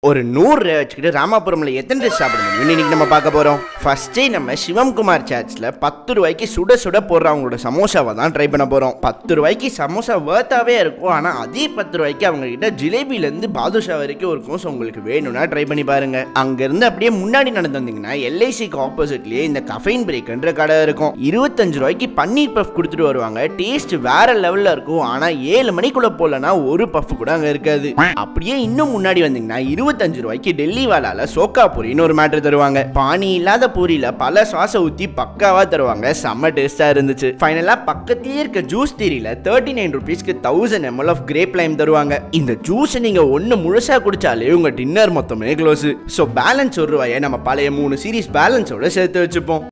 ஒரு நூறு ரூபாய் வச்சுக்கிட்டு ராமாபுரம்ல எத்தனை ட்ரெஸ் சாப்பிட முடியும் இன்னைக்கு நம்ம பார்க்க போறோம் ஃபர்ஸ்டே நம்ம சிவம்குமார் சாட்ஸ்ல பத்து ரூபாய்க்கு சுட சுட போடுற அவங்களோட சமோசாவை தான் ட்ரை பண்ண போறோம் பத்து ரூபாய்க்கு சமோசா வேர்த்தாவே இருக்கும் ஆனா அதே பத்து ரூபாய்க்கு அவங்க கிட்ட ஜிலேபில இருந்து பாதுஷா வரைக்கும் இருக்கும் ஸோ உங்களுக்கு வேணும்னா ட்ரை பண்ணி பாருங்க அங்க இருந்து அப்படியே முன்னாடி நடந்து வந்தீங்கன்னா எல்ஐசிக்கு ஆப்போசிட்லயே இந்த கஃபைன் பிரேக்ன்ற கடை இருக்கும் இருபத்தஞ்சு ரூபாய்க்கு பன்னீர் பஃப் கொடுத்துட்டு வருவாங்க டேஸ்ட் வேற லெவல்ல இருக்கும் ஆனா ஏழு மணிக்குள்ள போலனா ஒரு பஃப் கூட அங்க இருக்காது அப்படியே இன்னும் முன்னாடி வந்தீங்கன்னா இருபத்தஞ்சு ரூபாய்க்கு டெல்லி வாலால சோக்கா பூரின்னு ஒரு மேட்ரு தருவாங்க பானி இல்லாத பூரியில பல சாஸை ஊத்தி பக்காவா தருவாங்க செம்ம டேஸ்டா இருந்துச்சு ஃபைனலா பக்கத்திலே இருக்க ஜூஸ் தீரியில தேர்ட்டி நைன் ருபீஸ்க்கு thousand ML of grape lime தருவாங்க இந்த ஜூஸ் நீங்க ஒன்னு முழுசா குடிச்சாலே உங்க டின்னர் மொத்தமே க்ளோஸ் ஸோ பேலன்ஸ் ஒரு ரூபாயை நம்ம பழைய மூணு சீரிஸ் பேலன்ஸோட சேர்த்து வச்சுப்போம்